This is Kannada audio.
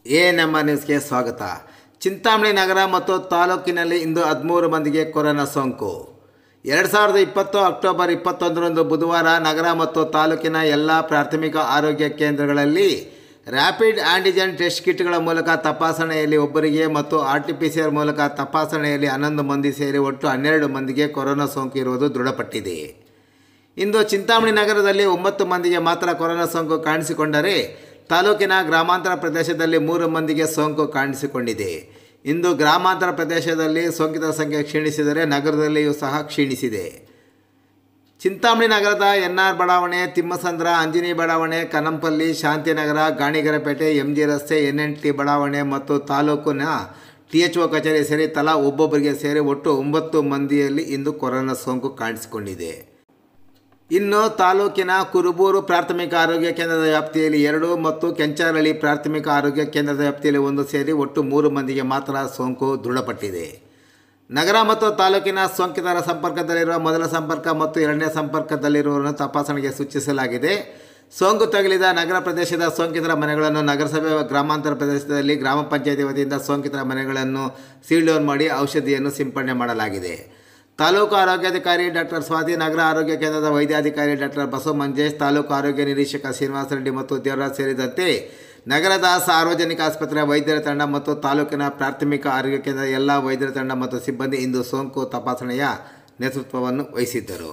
ಎ ನಮ್ಮ ನ್ಯೂಸ್ಗೆ ಸ್ವಾಗತ ಚಿಂತಾಮಣಿ ನಗರ ಮತ್ತು ತಾಲೂಕಿನಲ್ಲಿ ಇಂದು ಹದಿಮೂರು ಮಂದಿಗೆ ಕೊರೋನಾ ಸೋಂಕು ಎರಡು ಸಾವಿರದ ಇಪ್ಪತ್ತು ಅಕ್ಟೋಬರ್ ಇಪ್ಪತ್ತೊಂದರಂದು ಬುಧವಾರ ನಗರ ಮತ್ತು ತಾಲೂಕಿನ ಎಲ್ಲ ಪ್ರಾಥಮಿಕ ಆರೋಗ್ಯ ಕೇಂದ್ರಗಳಲ್ಲಿ ರ್ಯಾಪಿಡ್ ಆಂಟಿಜೆನ್ ಟೆಸ್ಟ್ ಕಿಟ್ಗಳ ಮೂಲಕ ತಪಾಸಣೆಯಲ್ಲಿ ಒಬ್ಬರಿಗೆ ಮತ್ತು R T P C R ಮೂಲಕ ತಪಾಸಣೆಯಲ್ಲಿ ಹನ್ನೊಂದು ಮಂದಿ ಸೇರಿ ಒಟ್ಟು ಹನ್ನೆರಡು ಮಂದಿಗೆ ಕೊರೋನಾ ಸೋಂಕು ಇರುವುದು ದೃಢಪಟ್ಟಿದೆ ಇಂದು ಚಿಂತಾಮಣಿ ನಗರದಲ್ಲಿ ಒಂಬತ್ತು ಮಂದಿಗೆ ಮಾತ್ರ ಕೊರೋನಾ ಸೋಂಕು ಕಾಣಿಸಿಕೊಂಡರೆ ತಾಲೂಕಿನ ಗ್ರಾಮಾಂತರ ಪ್ರದೇಶದಲ್ಲಿ ಮೂರು ಮಂದಿಗೆ ಸೋಂಕು ಕಾಣಿಸಿಕೊಂಡಿದೆ ಇಂದು ಗ್ರಾಮಾಂತರ ಪ್ರದೇಶದಲ್ಲಿ ಸೋಂಕಿತರ ಸಂಖ್ಯೆ ಕ್ಷೀಣಿಸಿದರೆ ನಗರದಲ್ಲಿಯೂ ಸಹ ಕ್ಷೀಣಿಸಿದೆ ಚಿಂತಾಮಣಿ ನಗರದ ಎನ್ ಆರ್ ಬಡಾವಣೆ ತಿಮ್ಮಸಂದ್ರ ಅಂಜನಿ ಬಡಾವಣೆ ಕನಂಪಲ್ಲಿ ಶಾಂತಿನಗರ ಗಾಣಿಗರಪೇಟೆ ಎಂ ಜಿ ರಸ್ತೆ ಎನ್ ಎನ್ ಟಿ ಬಡಾವಣೆ ಮತ್ತು ತಾಲೂಕಿನ ಟಿ ಎಚ್ ಒ ಕಚೇರಿ ಸೇರಿ ತಲಾ ಒಬ್ಬೊಬ್ಬರಿಗೆ ಸೇರಿ ಒಟ್ಟು ಒಂಬತ್ತು ಮಂದಿಯಲ್ಲಿ ಇಂದು ಕೊರೋನಾ ಸೋಂಕು ಕಾಣಿಸಿಕೊಂಡಿದೆ ಇನ್ನು ತಾಲೂಕಿನ ಕುರುಬೂರು ಪ್ರಾಥಮಿಕ ಆರೋಗ್ಯ ಕೇಂದ್ರದ ವ್ಯಾಪ್ತಿಯಲ್ಲಿ ಎರಡು ಮತ್ತು ಕೆಂಚಾರಳ್ಳಿ ಪ್ರಾಥಮಿಕ ಆರೋಗ್ಯ ಕೇಂದ್ರದ ವ್ಯಾಪ್ತಿಯಲ್ಲಿ ಒಂದು ಸೇರಿ ಒಟ್ಟು ಮೂರು ಮಂದಿಗೆ ಮಾತ್ರ ಸೋಂಕು ದೃಢಪಟ್ಟಿದೆ ನಗರ ಮತ್ತು ತಾಲೂಕಿನ ಸೋಂಕಿತರ ಸಂಪರ್ಕದಲ್ಲಿರುವ ಮೊದಲ ಸಂಪರ್ಕ ಮತ್ತು ಎರಡನೇ ಸಂಪರ್ಕದಲ್ಲಿರುವವರನ್ನು ತಪಾಸಣೆಗೆ ಸೂಚಿಸಲಾಗಿದೆ ಸೋಂಕು ತಗುಲಿದ ನಗರ ಪ್ರದೇಶದ ಸೋಂಕಿತರ ಮನೆಗಳನ್ನು ನಗರಸಭೆ ಗ್ರಾಮಾಂತರ ಪ್ರದೇಶದಲ್ಲಿ ಗ್ರಾಮ ಪಂಚಾಯತಿ ವತಿಯಿಂದ ಸೋಂಕಿತರ ಮನೆಗಳನ್ನು ಸೀಲ್ ಡೌನ್ ಮಾಡಿ ಔಷಧಿಯನ್ನು ಸಿಂಪಡಣೆ ಮಾಡಲಾಗಿದೆ ತಾಲೂಕು ಆರೋಗ್ಯಾಧಿಕಾರಿ ಡಾಕ್ಟರ್ ಸ್ವಾತಿ ನಗರ ಆರೋಗ್ಯ ಕೇಂದ್ರದ ವೈದ್ಯಾಧಿಕಾರಿ ಡಾಕ್ಟರ್ ಬಸವ ಮಂಜೇಶ್ ತಾಲೂಕು ಆರೋಗ್ಯ ನಿರೀಕ್ಷಕ ಶ್ರೀನಿವಾಸ ರೆಡ್ಡಿ ಮತ್ತು ದೇವರಾಜ್ ಸೇರಿದಂತೆ ನಗರದ ಸಾರ್ವಜನಿಕ ಆಸ್ಪತ್ರೆಯ ವೈದ್ಯರ ತಂಡ ಮತ್ತು ತಾಲೂಕಿನ ಪ್ರಾಥಮಿಕ ಆರೋಗ್ಯ ಕೇಂದ್ರದ ಎಲ್ಲ ವೈದ್ಯರ ತಂಡ ಮತ್ತು ಸಿಬ್ಬಂದಿ ಇಂದು ಸೋಂಕು ತಪಾಸಣೆಯ ನೇತೃತ್ವವನ್ನು ವಹಿಸಿದ್ದರು